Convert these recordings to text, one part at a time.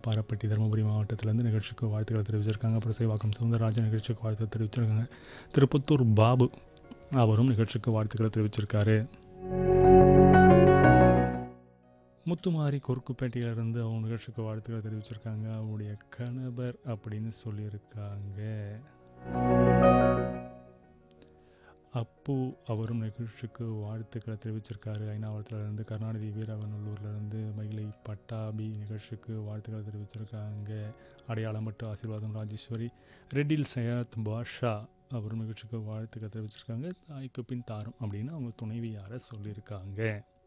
பாப்பாரப்பட்டி தருமபுரி மாவட்டத்திலேருந்து நிகழ்ச்சிக்கு வாழ்த்துக்களை தெரிவிச்சிருக்காங்க அப்புறம் சேவாக்கம் சவுந்தரராஜன் நிகழ்ச்சிக்கு வாழ்த்து தெரிவிச்சிருக்காங்க திருப்பத்தூர் பாபு அவரும் நிகழ்ச்சிக்கு வாழ்த்துக்களை தெரிவிச்சிருக்காரு முத்துமாரி கொருக்குப்பேட்டையிலிருந்து அவங்க நிகழ்ச்சிக்கு வாழ்த்துக்களை தெரிவிச்சிருக்காங்க அவருடைய கணவர் அப்படின்னு சொல்லியிருக்காங்க அப்பு அவரும் நிகழ்ச்சிக்கு வாழ்த்துக்களை தெரிவிச்சிருக்காரு ஐநாவரத்துலேருந்து கருணாநிதி வீரவநல்லூர்லேருந்து மயிலை பட்டாபி நிகழ்ச்சிக்கு வாழ்த்துக்களை தெரிவிச்சிருக்காங்க அடையாளம் மற்றும் ஆசீர்வாதம் ராஜேஸ்வரி ரெட்டில் சையத் பாஷா அவரும் நிகழ்ச்சிக்கு வாழ்த்துக்களை தெரிவிச்சிருக்காங்க தாய்க்கு பின் தாரம் அப்படின்னு அவங்க துணைவியார சொல்லியிருக்காங்க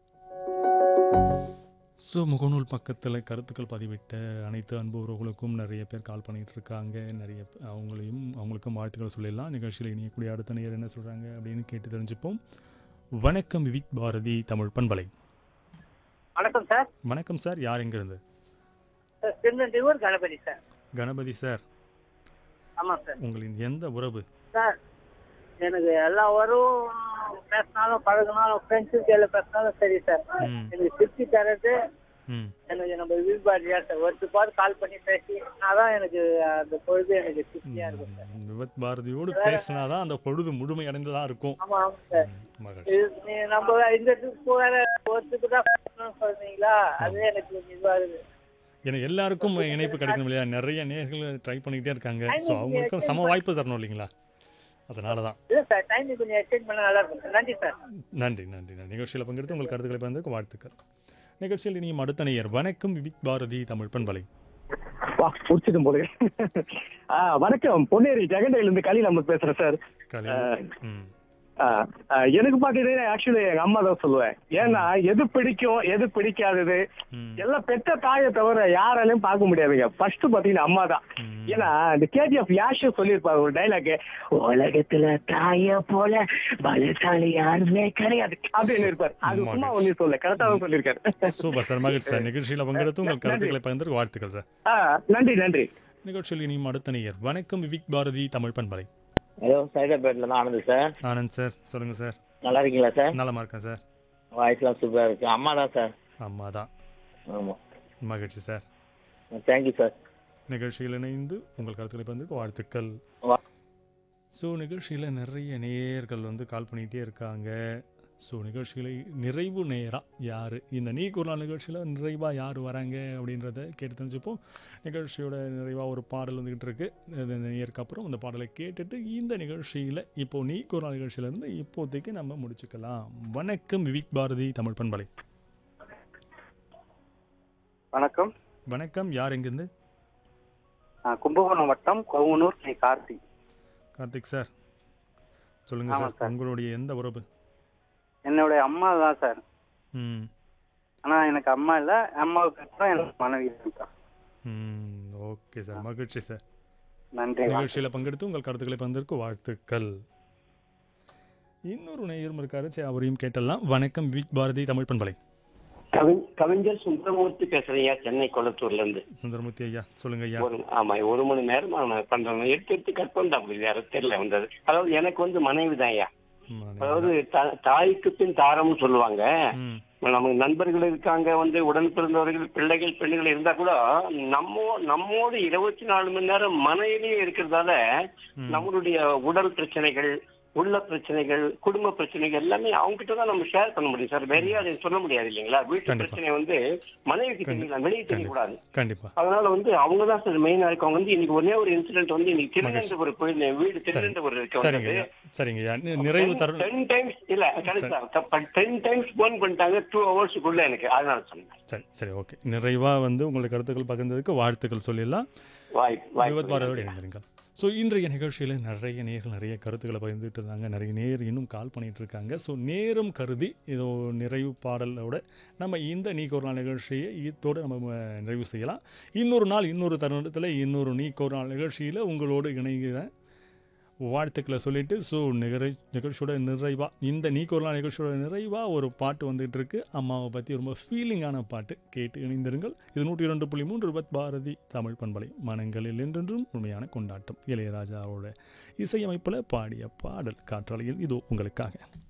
ஸோ முகநூல் பக்கத்தில் கருத்துக்கள் பதிவிட்ட அனைத்து அன்பு உறவுகளுக்கும் நிறைய பேர் கால் பண்ணிகிட்டு இருக்காங்க நிறைய பே- அவங்களையும் அவங்களுக்கும் வாழ்த்துக்கள் சொல்லிடலாம் நிகழ்ச்சியில் இணையக்கூடிய அடுத்த நேர் என்ன சொல்கிறாங்க அப்படின்னு கேட்டு தெரிஞ்சுப்போம் வணக்கம் விவிக் பாரதி தமிழ் பண்பலை வணக்கம் சார் வணக்கம் சார் யார் எங்கேருந்து sir Tirunelvelur Ganapathi sir Ganapathi sir ஆமாம் சார் உங்களின் எந்த உறவு சார் எனக்கு எல்லா வரும் பேசினாலும் பழகினாலும் ஃப்ரெண்ட்ஸு கையில் பேசினாலும் சரி சார் ம் எனக்கு திருப்தி தரது ம் எனக்கு நம்ம வீழ்பாடியா சார் ஒருத்தர் கால் பண்ணி பேசி அதான் எனக்கு அந்த பொழுது எனக்கு திருப்தியாக இருக்கும் சார் ம், விவிக் பாரதியோடு பேசினாதான் அந்த பொழுது முழுமை அடைந்ததாக இருக்கும் ஆமாம் ஆமாம் சார் ம், மகிழ்ச்சி இது நீ- நம்ம இந்த இடத்துக்கு வேற ஒருத்தருக்கு தான் பேசணும்னு சொல்றீங்களா அது எனக்கு கொஞ்சம் இதுவாகுது ஏன்னா எல்லாருக்கும் இணைப்பு கிடைக்கணும் இல்லையா நிறைய நேர்கள் ட்ரை பண்ணிக்கிட்டே இருக்காங்க ஸோ அவங்களுக்கும் சம வாய்ப்பு தரணும் இல்லைங்களா அதனால தான் இல்லை சார் டைம் கொஞ்சம் எக்ஸ்டெண்ட் பண்ணால் நல்லா இருக்கும் சார் நன்றி சார் நன்றி நன்றி நன்றி நிகழ்ச்சியில் பங்கெடுத்து உங்கள் கருத்துக்களை பகிர்ந்ததுக்கு வாழ்த்துக்கள் நிகழ்ச்சியில் இனியும் அடுத்த நேயர் வணக்கம் விவிக் பாரதி தமிழ் பண்பலை வா முடிச்சிடும் போல ஆ, வணக்கம் பொன்னேரி ஜெகண்டையில இருந்து கலி நம்ம பேசுறேன் சார் கலை ம் ஆ, ஆ, எனக்கு பாத்தீங்கன்னா ஆக்சுவலி எங்க அம்மா தான் சொல்லுவேன் ஏன்னா எது பிடிக்கும் எது பிடிக்காதது ம் எல்லாம் பெத்த தாயை தவிர யாராலையும் பார்க்க முடியாதுங்க ஃபர்ஸ்ட் பாத்தீங்கன்னா அம்மா தான் ம். ஏன்னா இந்த கேஜிஎஃப் யாஷும் சொல்லியிருப்பாரு ஒரு டைலாக் உலகத்துல தாய போல பலசாலி யாருமே கிடையாது அப்படின்னு இருப்பாரு அது சும்மா ஒண்ணு சொல்ல கரெக்டா தான் சொல்லியிருக்காரு சூப்பர் சார் மகிழ்ச்சி சார் நிகழ்ச்சியில் பங்கெடுத்து உங்கள் நன்றி. கருத்துக்களை பகிர்ந்ததுக்கு வாழ்த்துக்கள் சார் ஆ, நன்றி நன்றி நிகழ்ச்சியில் இனியும் அடுத்த நேயர் வணக்கம் விவிக் பாரதி தமிழ் பண்பலை ஹலோ சைதாபேட்ல தான் ஆனந்த் சார் ஆனந்த் சார் சொல்லுங்கள் சார் நல்லா இருக்கீங்களா சார் நலமா இருக்கேன் சார் வாய்ஸ்லாம் சூப்பராக இருக்கு அம்மா தான் சார் அம்மா தான் ஆமாம் மகிழ்ச்சி சார் தேங்க்யூ சார் நிகழ்ச்சியில் இணைந்து உங்கள் கருத்துக்களை பகிர்ந்ததுக்கு வாழ்த்துக்கள் வா- ஸோ நிகழ்ச்சியில் நிறைய நேயர்கள் வந்து கால் பண்ணிகிட்டே இருக்காங்க ஸோ நிகழ்ச்சிகளை நிறைவு நேராக யார் இந்த நீ குரல் நிகழ்ச்சியில் நிறைவாக யார் வராங்க அப்படின்றத கேட்டு தெரிஞ்சுப்போம் நிகழ்ச்சியோட நிறைவாக ஒரு பாடல் வந்துக்கிட்டு இருக்கு அது இந்த நேருக்கு அப்புறம் அந்த பாடலை கேட்டுட்டு இந்த நிகழ்ச்சியில் இப்போது நீ குரல் நிகழ்ச்சியிலேருந்து இப்போதைக்கு நம்ம முடிச்சுக்கலாம் வணக்கம் விவிக் பாரதி தமிழ் பண்பலை வணக்கம் வணக்கம் யார் எங்கேருந்து நான் கும்பகோணம் வட்டம் கொவுனூர் கே கார்த்திக் கார்த்திக் சார் சொல்லுங்கள் ஆமாம் சார் சார். உங்களுடைய எந்த உறவு என்னுடைய அம்மா தான் சார் ம் ஆனா எனக்கு அம்மா இல்ல அம்மாவுக்கு அப்புறம் எனக்கு மனைவி இருக்கா ம் ஓகே சார் மகிழ்ச்சி சார் நன்றி நிகழ்ச்சியில் பங்கெடுத்து உங்கள் கருத்துக்களை பகிர்ந்ததற்கு வாழ்த்துக்கள் இன்னொரு நேயரும் இருக்காரு சரி அவரையும் கேட்டலாம் வணக்கம் விக் பாரதி தமிழ் பண்பலை கவி- கவிஞர் சுந்தரமூர்த்தி பேசுறீங்க சென்னை கொளத்தூர்ல இருந்து சுந்தரமூர்த்தி ஐயா சொல்லுங்க ஐயா ஒரு ஆமா ஒரு மணி நேரம் நான் பண்றேன் எடுத்து எடுத்து கட் பண்ண அப்படி வேற தெரியல வந்தது அதாவது எனக்கு வந்து மனைவி தான் ஐயா ம், அதாவது தா- தாய்க்கு பின் தாரம்னு சொல்லுவாங்க ம், நமக்கு நண்பர்கள் இருக்காங்க வந்து உடன் பிறந்தவர்கள் பிள்ளைகள் பெண்கள் இருந்தா கூட நம்ம நம்மோடு இருபத்தி நாலு மணி நேரம் மனைவியே இருக்கிறதால ம். நம்மளுடைய உடல் பிரச்சனைகள் உள்ள பிரச்சனைகள் குடும்ப பிரச்சனைகள் எல்லாமே அவங்க கிட்ட தான் நம்ம ஷேர் பண்ண முடியும் சார் வேறையா அதை சொல்ல முடியாது இல்லைங்களா வீட்டு கண்டிப்பா. பிரச்சனை வந்து மனைவிக்கு தெரியலாம் வெளியே தெரியக்கூடாது கண்டிப்பா அதனால வந்து அவங்க தான் சார் மெயினா இருக்கும் வந்து இன்னைக்கு ஒரே ஒரு இன்சிடென்ட் வந்து இன்னைக்கு திருநெல்வேலி போயிருந்தேன் வீடு திருநெல்வேலி இருக்கு சரிங்க ஐயா சரிங்க ஐயா நி- நிறைவு தருணம் டென் டைம்ஸ் இல்ல கரெக்டா டென் டைம்ஸ் போன் பண்ணிட்டாங்க டூ ஹவர்ஸ்க்குள்ள எனக்கு அதனால சொன்னேன் சரி சரி ஓகே நிறைவாக வந்து உங்கள் கருத்துக்கள் பகிர்ந்ததுக்கு வாழ்த்துக்கள் சொல்லிடலாம் வாய்ப்பு விவத் வாய்ப்பு பாரதியோடு இணைந்திருங்கள் ஸோ இன்றைய நிகழ்ச்சியில் நிறைய நேர்கள் நிறைய கருத்துக்களை பகிர்ந்துட்டு இருந்தாங்க நிறைய நேர் இன்னும் கால் பண்ணிட்டு இருக்காங்க ஸோ நேரம் கருதி இதோ நிறைவு பாடலோட நம்ம இந்த நீ ஒரு நாள் நிகழ்ச்சியை இதோடு நம்ம ம- நிறைவு செய்யலாம் இன்னொரு நாள் இன்னொரு தருணத்தில் இன்னொரு நீ ஒரு நாள் நிகழ்ச்சியில் உங்களோடு இணைகிறேன் வாழ்த்துக்களை சொல்லிட்டு ஸோ நிகழ் நிகழ்ச்சியோட நிறைவாக இந்த நீ ஒரு நாள் நிகழ்ச்சியோட நிறைவாக ஒரு பாட்டு வந்துகிட்டு இருக்கு அம்மாவை பற்றி ரொம்ப ஃபீலிங்கான பாட்டு கேட்டு இணைந்திருங்கள் இது நூற்றி இரண்டு புள்ளி மூன்று ரூபாய் பாரதி தமிழ் பண்பலை மனங்களில் என்றென்றும் உண்மையான கொண்டாட்டம் இளையராஜாவோட இசையமைப்பில் பாடிய பாடல் காற்றாலையில் இதோ உங்களுக்காக